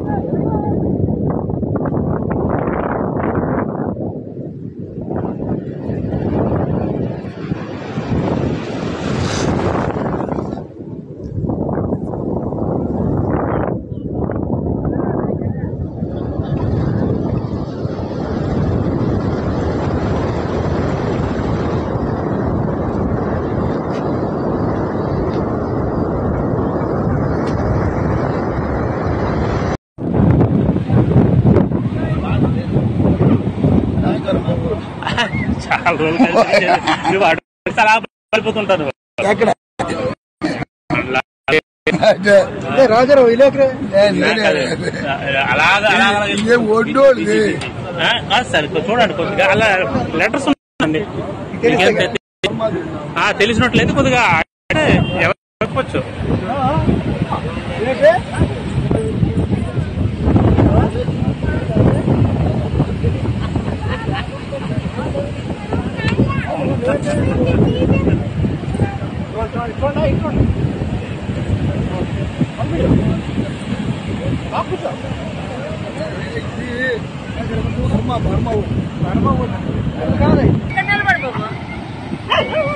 చాలా రోజులు కలిసి నువ్వు అడుగు అలా పడిపోతుంటారు ఎక్కడ అలా- రాజారావు ఇలాకరే అలాగా అలాగా ఇదే ఒడ్డోళ్ళు. ఆ, కాదు సార్ కొ- చూడండి కొద్దిగా అలా లెటర్స్ ఉన్నాయండి మీకేం తె- ఆ, తెలిసినట్లయితే కొద్దిగా అంటే ఎవరు చెప్పొచ్చు బర్మ బర్మ బర్మ నిలబడు బాబు